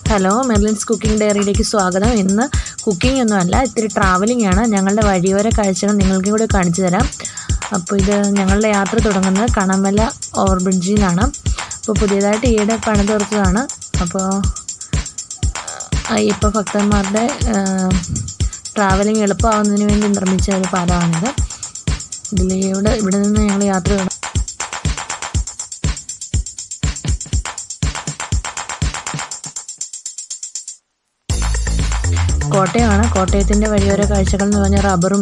hello മെർലിൻസ് cooking ഡയറിയിലേക്ക് സ്വാഗതം ഇന്ന് cooking ഒന്നുമല്ല ഇത്തിരി ട്രാവലിംഗ് ആണ് ഞങ്ങളുടെ വഴിയോര കാഴ്ചകൾ നിങ്ങൾക്കും കൂടി കാണിച്ചു തരാം അപ്പോൾ ഇത് ഞങ്ങളുടെ യാത്ര തുടങ്ങുന്നത് കണമല ഓവർ ബ്രിഡ്ജിൽ നിന്നാണ് അപ്പോൾ പുതിയതായിട്ട് ഈയിടെ പണിതീർത്തതാണ് അപ്പോൾ അയ്യപ്പ ഭക്തന്മാരുടെ ട്രാവലിംഗ് എളുപ്പമാവുന്നതിന് വേണ്ടി നിർമ്മിച്ച ഒരു പാലമാണിത് ഇതിലൂടെ ഇവിടെ നിന്ന് ഞങ്ങൾ യാത്ര തുടങ്ങി കോട്ടയമാണ് കോട്ടയത്തിൻ്റെ വഴിയോര കാഴ്ചകൾ എന്ന് പറഞ്ഞാൽ റബ്ബറും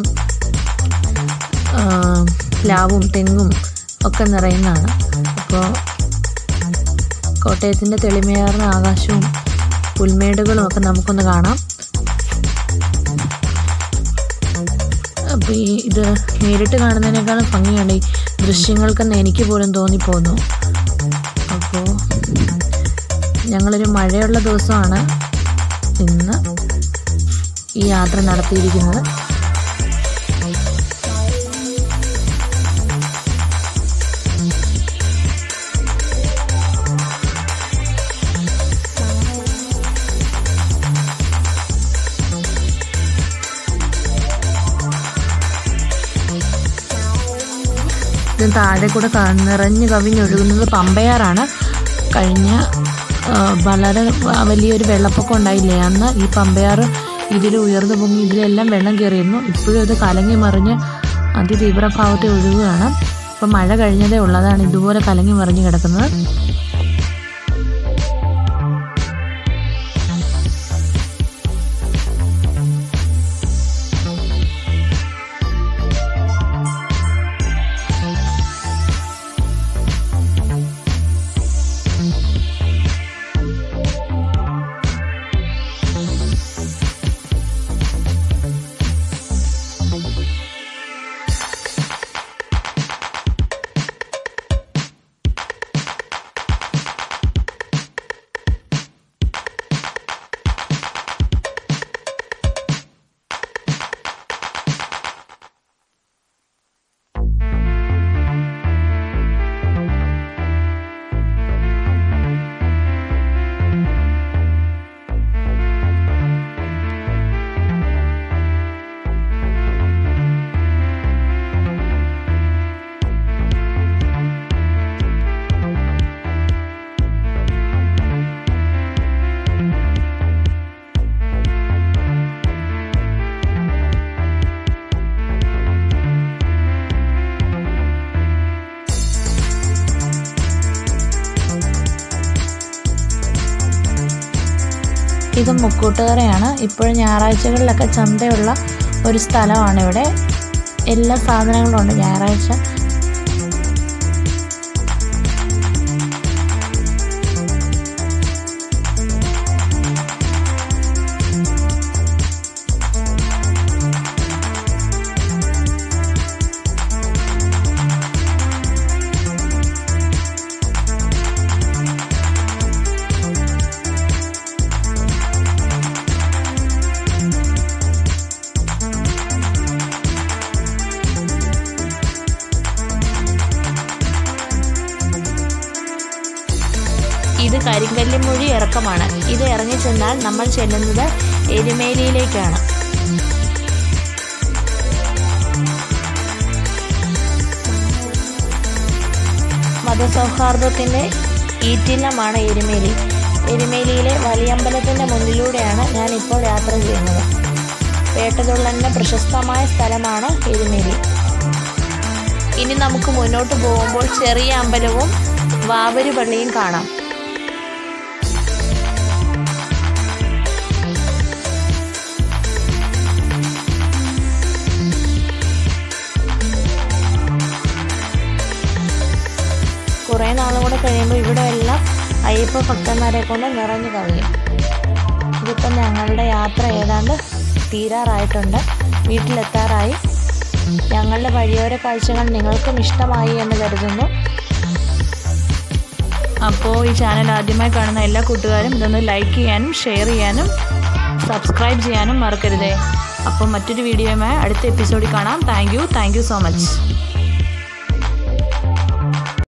പ്ലാവും തെങ്ങും ഒക്കെ നിറയുന്നതാണ് അപ്പോൾ കോട്ടയത്തിൻ്റെ തെളിമയാർന്ന ആകാശവും പുൽമേടുകളും ഒക്കെ നമുക്കൊന്ന് കാണാം അപ്പോൾ ഈ ഇത് നേരിട്ട് കാണുന്നതിനേക്കാളും ഭംഗിയാണ് ഈ ദൃശ്യങ്ങൾക്കെന്ന് എനിക്ക് പോലും തോന്നിപ്പോന്നു അപ്പോൾ ഞങ്ങളൊരു മഴയുള്ള ദിവസമാണ് ഇന്ന് ഈ യാത്ര നടത്തിയിരിക്കുന്നത് ഇത് താഴെ കൂടെ നിറഞ്ഞു കവിഞ്ഞൊഴുകുന്നത് പമ്പയാറാണ് കഴിഞ്ഞ വളരെ വലിയൊരു വെള്ളപ്പൊക്കം ഉണ്ടായില്ലേ അന്ന് ഈ പമ്പയാർ ഇതിൽ ഉയർന്നു പൊങ്ങി ഇതിലെല്ലാം വെള്ളം കയറിയിരുന്നു ഇപ്പോഴും ഇത് കലങ്ങി മറിഞ്ഞ് അതിതീവ്രഭാവത്തിൽ ഒഴുകുകയാണ് ഇപ്പം മഴ കഴിഞ്ഞതേ ഉള്ളതാണ് ഇതുപോലെ കലങ്ങി മറിഞ്ഞ് കിടക്കുന്നത് ഇത് മുക്കൂട്ടുകരയാണ് ഇപ്പോഴും ഞായറാഴ്ചകളിലൊക്കെ ചന്തയുള്ള ഒരു സ്ഥലമാണ് ഇവിടെ എല്ലാ സാധനങ്ങളും ഉണ്ട് ഞായറാഴ്ച ഇത് കരിങ്കല്ലിമൊഴി ഇറക്കമാണ് ഇത് ഇറങ്ങി ചെന്നാൽ നമ്മൾ ചെല്ലുന്നത് എരുമേലിയിലേക്കാണ് മതസൗഹാർദ്ദത്തിൻ്റെ ഈറ്റില്ലമാണ് എരുമേലി എരുമേലിയിലെ വലിയമ്പലത്തിൻ്റെ മുന്നിലൂടെയാണ് ഞാൻ ഇപ്പോൾ യാത്ര ചെയ്യുന്നത് വേട്ടതുള്ളൻ്റെ പ്രശസ്തമായ സ്ഥലമാണ് എരുമേലി ഇനി നമുക്ക് മുന്നോട്ട് പോകുമ്പോൾ ചെറിയ അമ്പലവും വാവര് പള്ളിയും കാണാം കുറേ നാളും കൂടെ കഴിയുമ്പോൾ ഇവിടെ എല്ലാം അയ്യപ്പ ഭക്തന്മാരെ കൊണ്ട് നിറഞ്ഞു കവിയും ഇതിപ്പം ഞങ്ങളുടെ യാത്ര ഏതാണ്ട് തീരാറായിട്ടുണ്ട് വീട്ടിലെത്താറായി ഞങ്ങളുടെ വഴിയോര കാഴ്ചകൾ നിങ്ങൾക്കും ഇഷ്ടമായി എന്ന് കരുതുന്നു അപ്പോൾ ഈ ചാനൽ ആദ്യമായി കാണുന്ന എല്ലാ കൂട്ടുകാരും ഇതൊന്ന് ലൈക്ക് ചെയ്യാനും ഷെയർ ചെയ്യാനും സബ്സ്ക്രൈബ് ചെയ്യാനും മറക്കരുതേ അപ്പോൾ മറ്റൊരു വീഡിയോയുമായി അടുത്ത എപ്പിസോഡിൽ കാണാം thank you thank you so much